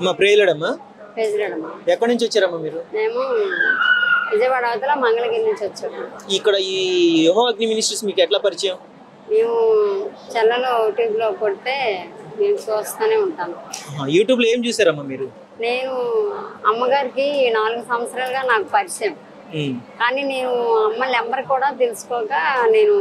అమ్మ ప్రేయలేడమ్మా ప్రెసిడెంట్ ఎక్కడి నుంచి వచ్చారమ్మా మీరు మేము విజయవాడ అవతల మంగళగిరి నుంచి వచ్చాము ఇక్కడ ఈ యోహో అగ్ని మినిస్ట్రీస్ మీకు ఎట్లా పరిచయం మేము చెల్లలో యూట్యూబ్లో కొడితే మేము చూస్తూనే ఉంటాను ఆహా, యూట్యూబ్లో ఏం చూసారమ్మా మీరు నేను అమ్మగారికి నాలుగు సంవత్సరాలుగా నాకు పరిచయం ఉమ్. కానీ నేను అమ్మ నెంబర్ కూడా తెలుసుకోక నేను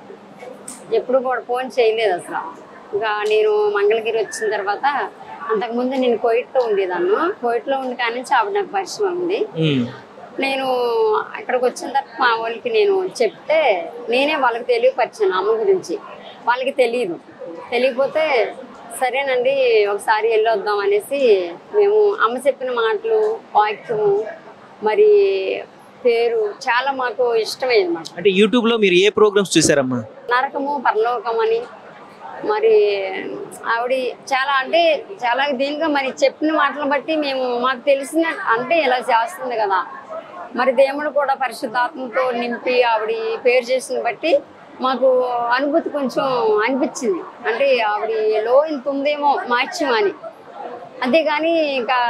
ఎప్పుడు కూడా ఫోన్ చేయలేదు అసలు ఇంకా నేను మంగళగిరి వచ్చిన తర్వాత అంతకుముందు నేను కోయిట్లో ఉండేదాన్ని కోయిట్లో ఉండి కానీ నుంచి ఆవిడ నాకు పరిచయం ఉంది ఉమ్. నేను ఇక్కడికి వచ్చిన తర్వాత మా వాళ్ళకి నేను చెప్తే నేనే వాళ్ళకి తెలియపరిచాను అమ్మ గురించి వాళ్ళకి తెలియదు తెలియకపోతే సరేనండి ఒకసారి వెళ్ళొద్దాం అనేసి మేము అమ్మ చెప్పిన మాటలు వాక్యము మరి పేరు చాలా మాకు ఇష్టమైంది మాట అంటే యూట్యూబ్లో మీరు ఏ ప్రోగ్రామ్స్ చూసారమ్మా నరకము పరలోకం అని మరి ఆవిడ చాలా అంటే చాలా దీనిగా మరి చెప్పిన మాటలు బట్టి మేము మాకు తెలిసిన అంటే ఇలా చేస్తుంది కదా మరి దేవుడు కూడా పరిశుద్ధాత్మతో నింపి ఆవిడ పేరు చేసిన బట్టి మాకు అనుభూతి కొంచెం అనిపించింది అంటే ఆవిడ లో ఇంత ఉందేమో మార్చం అని అంతేగాని ఇంకా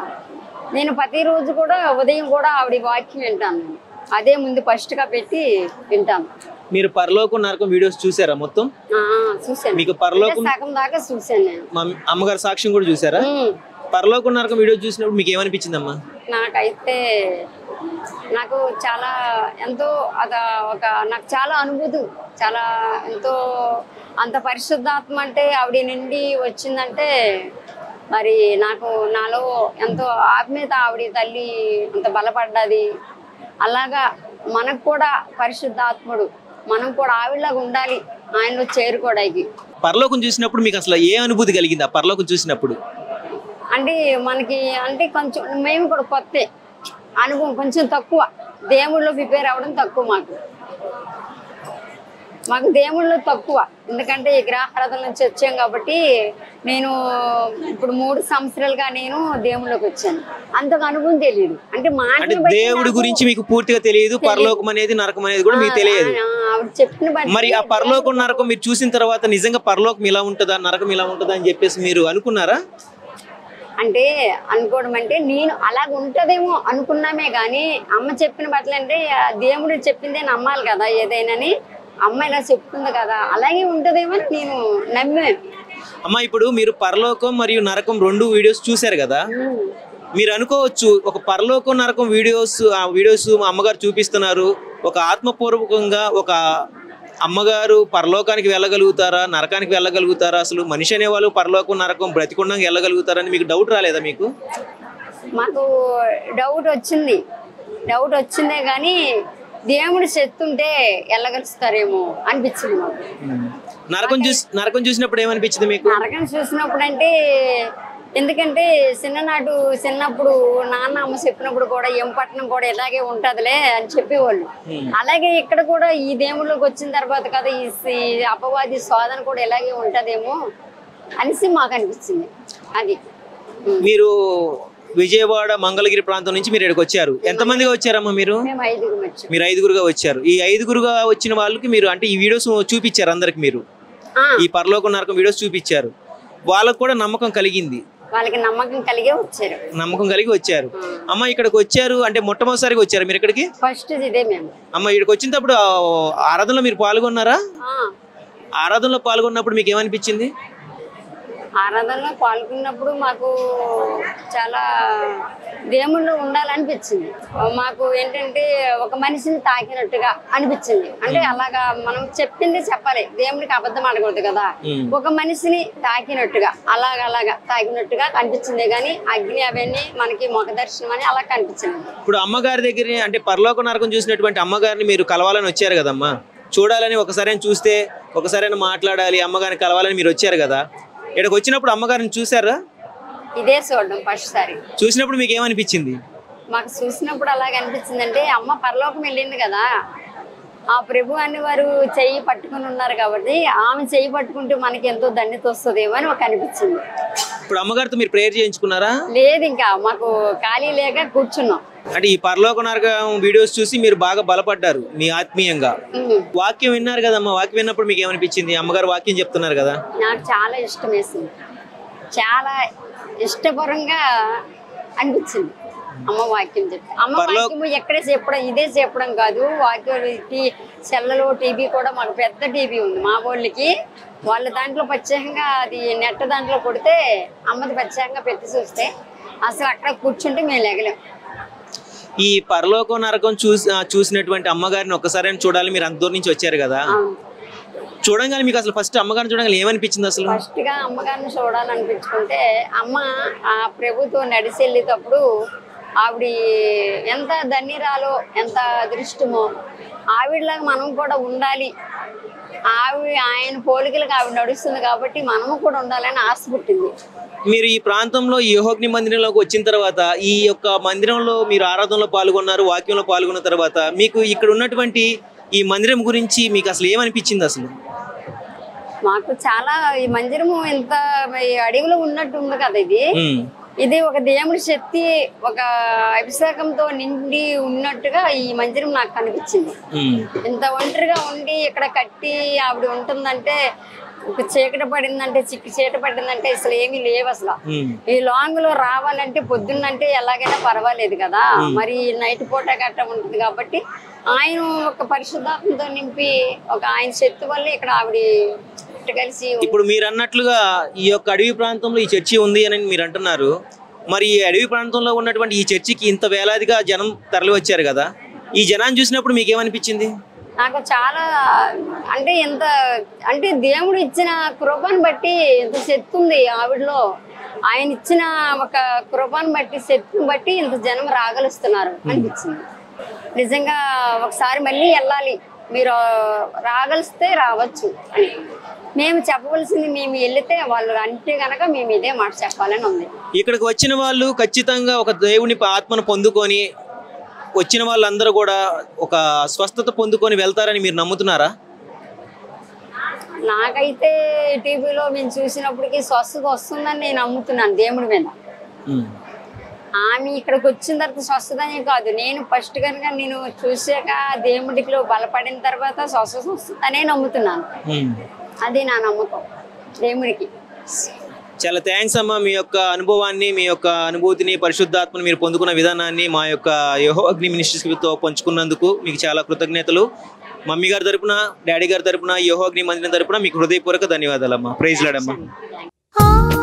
నేను ప్రతిరోజు కూడా ఉదయం కూడా ఆవిడ వాక్యం వింటాను నేను అదే ముందు ఫస్ట్గా పెట్టి వింటాను మీరు పరలోకం నరకం వీడియోస్ చూసారా మొత్తం ఆ, చూశాను మీకు పరలోకం అంటే సగం దాకా చూశాను నేను మా అమ్మగారి సాక్ష్యం కూడా చూసారా ఉమ్, పరలోకం నరకం వీడియో చూసినప్పుడు మీకు ఏమనిపించిందమ్మా నాకైతే నాకు చాలా ఎంతో అద ఒక నాకు చాలా అనుభూతి చాలా ఎంతో అంత పరిశుద్ధాత్మ అంటే ఆవిడ నుండి వచ్చిందంటే మరి నాకు నాలో ఎంతో ఆత్మీయత ఆవిడ తల్లి అంత బలపడ్డది అలాగా మనకు కూడా పరిశుద్ధాత్ముడు మనం కూడా ఆవిడలాగా ఉండాలి ఆయనలో చేరుకోవడానికి పరలోకం చూసినప్పుడు మీకు అసలు ఏ అనుభూతి కలిగింది ఆ పరలోకం చూసినప్పుడు అంటే మనకి అంటే కొంచెం మేము కూడా కొత్తే అనుభవం కొంచెం తక్కువ దేవుళ్ళు ప్రిపేర్ అవ్వడం తక్కువ మాకు మాకు దేవుళ్ళు తక్కువ ఎందుకంటే ఈ గ్రహారాధన నుంచి వచ్చాం కాబట్టి నేను ఇప్పుడు మూడు సంవత్సరాలుగా నేను దేవుళ్ళకి వచ్చాను అంతకు అనుభవం తెలియదు అంటే అంటే మాటలు బట్టి దేవుడి నాకు- గురించి మీకు పూర్తిగా తెలియదు పరలోకం అనేది నరకం అనేది కూడా మీకు తెలియదు ఆ, ఆవిడ చెప్పిన బట్టి మరి ఆ పరలోకం నరకం మీరు చూసిన తర్వాత నిజంగా పరలోకం ఇలా ఉంటుందా నరకం ఇలా ఉంటుందా అని చెప్పేసి మీరు అనుకున్నారా అంటే అనుకోవడం అంటే నేను అలాగ ఉంటదేమో అనుకున్నామే కానీ అమ్మ చెప్పిన బట్టలు అంటే ఆ దేవుడు చెప్పిందే నమ్మాలి కదా ఏదైనాని అమ్మ ఇలా చెప్తుంది కదా అలాగే ఉంటదేమో అని నేను నమ్మాను అమ్మా ఇప్పుడు మీరు పరలోకం మరియు నరకం రెండు వీడియోస్ చూశారు కదా మీరు అనుకోవచ్చు ఒక పరలోకం నరకం వీడియోస్ ఆ వీడియోస్ మా అమ్మగారు చూపిస్తున్నారు ఒక ఆత్మపూర్వకంగా ఒక అమ్మగారు పరలోకానికి వెళ్ళగలుగుతారా నరకానికి వెళ్ళగలుగుతారా అసలు మనిషి అనేవాళ్ళు పరలోకం నరకం బ్రతికుండంగా వెళ్ళగలుగుతారని మీకు డౌట్ రాలేదా మీకు మాకు డౌట్ వచ్చింది డౌట్ వచ్చిందే కానీ దేవుడు చెప్తుంటే వెళ్ళగలుస్తారేమో అనిపించింది మాకు నరకం చూసి నరకం చూసినప్పుడు ఏమనిపించింది మీకు నరకం చూసినప్పుడు అంటే ఎందుకంటే చిన్ననాడు చిన్నప్పుడు నాన్న అమ్మ చెప్పినప్పుడు కూడా ఏం పట్టణం కూడా ఇలాగే ఉంటదిలే అని చెప్పేవాళ్ళు అలాగే ఇక్కడ కూడా ఈ దేవుళ్ళకి వచ్చిన తర్వాత కదా ఈ ఈ అపవాది శోధన కూడా ఇలాగే ఉంటదేమో అనేసి మాకు అనిపించింది అది ఉం. మీరు విజయవాడ మంగళగిరి ప్రాంతం నుంచి మీరు ఇక్కడికి వచ్చారు ఎంతమందిగా వచ్చారమ్మా మీరు మేము ఐదుగురు వచ్చాం మీరు ఐదుగురుగా వచ్చారు ఈ ఐదుగురుగా వచ్చిన వాళ్ళకి మీరు అంటే ఈ వీడియోస్ చూపించారు అందరికి మీరు ఆ, ఈ పరలోక నరకం వీడియోస్ చూపించారు వాళ్ళకు కూడా నమ్మకం కలిగింది వాళ్ళకి నమ్మకం కలిగే వచ్చారు నమ్మకం కలిగి వచ్చారు అమ్మ ఇక్కడికి వచ్చారు అంటే మొట్టమొదటిసారిగా వచ్చారు మీరు ఇక్కడికి ఫస్ట్ ఇదే మేము అమ్మ ఇక్కడికి వచ్చినప్పుడు ఆ ఆరాధనలో మీరు పాల్గొన్నారా ఆ, ఆరాధనలో పాల్గొన్నప్పుడు మీకు ఏమనిపించింది ఆరాధనలో పాల్గొన్నప్పుడు మాకు చాలా దేవుళ్ళు ఉండాలనిపించింది మాకు ఏంటంటే ఒక మనిషిని తాకినట్టుగా అనిపించింది అంటే అలాగా మనం చెప్పింది చెప్పాలి దేవుడికి అబద్ధం ఆడకూడదు కదా ఉమ్. ఒక మనిషిని తాకినట్టుగా అలాగ అలాగా తాకినట్టుగా కనిపించింది కానీ అగ్ని అవన్నీ మనకి ముఖ దర్శనం అని అలా కనిపించింది ఇప్పుడు అమ్మగారి దగ్గర అంటే పరలోక నరకం చూసినటువంటి అమ్మగారిని మీరు కలవాలని వచ్చారు కదమ్మా చూడాలని ఒకసారి చూస్తే ఒకసారి మాట్లాడాలి అమ్మగారిని కలవాలని మీరు వచ్చారు కదా ఇక్కడికి వచ్చినప్పుడు అమ్మగారిని చూసారా ఇదే చూడడం ఫస్ట్ సారి చూసినప్పుడు మీకు ఏమనిపించింది మాకు చూసినప్పుడు అలాగ అనిపించింది అంటే అమ్మ పరలోకం వెళ్ళింది కదా ఆ ప్రభు అని వారు చెయ్యి పట్టుకుని ఉన్నారు కాబట్టి ఆమె చెయ్యి పట్టుకుంటే మనకి ఎంతో దండిత వస్తుందేమో అని ఒక అనిపించింది ఇప్పుడు అమ్మగారితో మీరు ప్రేయర్ చేయించుకున్నారా లేదు ఇంకా మాకు ఖాళీ లేక కూర్చున్నాం అంటే ఈ పరలోక నరకం వీడియోస్ చూసి మీరు బాగా బలపడ్డారు మీ ఆత్మీయంగా ఉమ్. వాక్యం విన్నారు కదమ్మా వాక్యం విన్నప్పుడు మీకు ఏమనిపించింది అమ్మగారు వాక్యం చెప్తున్నారు కదా నాకు చాలా ఇష్టం వేసింది చాలా ఇష్టపరంగా అనిపించింది అమ్మ వాక్యం చెప్పి అమ్మ పరలో- వాక్యం ఎక్కడే చెప్పడం ఇదే చెప్పడం కాదు వాక్యం టీ- సెల్లలో టీవీ కూడా మాకు పెద్ద టీవీ ఉంది మా వాళ్ళకి వాళ్ళ దాంట్లో ప్రత్యేకంగా అది నెట్ దాంట్లో కొడితే అమ్మది ప్రత్యేకంగా పెట్టి చూస్తే అసలు అక్కడ కూర్చుంటే మేము లెగలేం ఈ పరలోకం నరకం చూసి ఆ, చూసినటువంటి అమ్మగారిని ఒక్కసారి చూడాలి మీరు అంత దూరం నుంచి వచ్చారు కదా అవును. చూడంగానే మీకు అసలు ఫస్ట్ అమ్మగారిని చూడగానే ఏమనిపించింది అసలు ఫస్ట్ గా అమ్మగారిని చూడాలనిపించుకుంటే అమ్మ ఆ ప్రభుతో నడిచి వెళ్ళేటప్పుడు ఆవిడ ఎంత ధన్యరాలో ఎంత అదృష్టమో ఆవిడలాగా మనం కూడా ఉండాలి ఆవిడ ఆయన పోలికలకు ఆవిడ నడుస్తుంది కాబట్టి మనము కూడా ఉండాలని ఆశ పుట్టింది మీరు ఈ ప్రాంతంలో ఈ యోహోగ్ని మందిరంలోకి వచ్చిన తర్వాత ఈ యొక్క మందిరంలో మీరు ఆరాధనలో పాల్గొన్నారు వాక్యంలో పాల్గొన్న తర్వాత మీకు ఇక్కడ ఉన్నటువంటి ఈ మందిరం గురించి మీకు అసలు ఏమనిపించింది అసలు మాకు చాలా ఈ మందిరము ఇంత ఈ అడవిలో ఉన్నట్టు ఉంది కదా ఇది ఉమ్, ఇది ఒక దేవుడి శక్తి ఒక అభిషేకంతో నిండి ఉన్నట్టుగా ఈ మందిరం నాకు కనిపించింది ఉమ్, ఇంత ఒంటరిగా ఉండి ఇక్కడ కట్టి ఆవిడ ఉంటుందంటే ఒక చీకటి పడిందంటే చిక్కి చీకటి పడిందంటే అసలు ఏమీ లేవు అసలు ఉమ్, ఈ లాంగ్ లో రావాలంటే పొద్దున్నంటే ఎలాగైనా పర్వాలేదు కదా మరి నైట్ పూట గట్ట ఉంటుంది కాబట్టి ఆయన ఒక పరిశుద్ధాత్మతో నింపి ఒక ఆయన శక్తి వల్ల ఇక్కడ ఆవిడ ఇట్ట కలిసి ఇప్పుడు మీరు అన్నట్లుగా ఈ యొక్క అడవి ప్రాంతంలో ఈ చర్చి ఉంది అని మీరు అంటున్నారు మరి ఈ అడవి ప్రాంతంలో ఉన్నటువంటి ఈ చర్చికి ఇంత వేలాదిగా జనం తరలి వచ్చారు కదా ఈ జనాన్ని చూసినప్పుడు మీకు ఏమనిపించింది నాకు చాలా అంటే ఎంత అంటే దేవుడు ఇచ్చిన కృపను బట్టి ఇంత శక్తి ఉంది ఆవిడలో ఆయన ఇచ్చిన ఒక కృపను బట్టి శక్తిని బట్టి ఇంత జనం రాగలుస్తున్నారు అనిపించింది నిజంగా ఒకసారి మళ్ళీ వెళ్ళాలి మీరు రాగలిస్తే రావచ్చు అని మేము చెప్పవలసింది మేము వెళితే వాళ్ళు అంటే గనక మేము ఇదే మాట చెప్పాలని ఉంది ఇక్కడికి వచ్చిన వాళ్ళు ఖచ్చితంగా ఒక దేవుని ఆత్మను పొందుకొని వచ్చిన వాళ్ళందరూ కూడా ఒక స్వస్థత పొందుకొని వెళ్తారని మీరు నమ్ముతున్నారా నాకైతే టీవీలో మేము చూసినప్పటికీ స్వస్థత వస్తుందని నేను నమ్ముతున్నాను దేవుడి మీద ఉమ్. ఆమె ఇక్కడికి వచ్చిన తర్వాత స్వస్థత అనే కాదు నేను ఫస్ట్ కనుక నేను చూసాక దేవుడికిలో బలపడిన తర్వాత స్వస్థత వస్తుందనే నమ్ముతున్నాను ఉమ్. అది నా నమ్మకం దేవుడికి చాలా థ్యాంక్స్ అమ్మా మీ యొక్క అనుభవాన్ని మీ యొక్క అనుభూతిని పరిశుద్ధాత్మని మీరు పొందుకున్న విధానాన్ని మా యొక్క యహో అగ్ని మినిస్ట్రీస్తో పంచుకున్నందుకు మీకు చాలా కృతజ్ఞతలు మమ్మీ గారి తరపున డాడీ గారి తరపున యహో అగ్ని మందిరం తరపున మీకు హృదయపూర్వక ధన్యవాదాలమ్మా ప్రైజ్ లాడమ్మా థాంక్స్. ఆ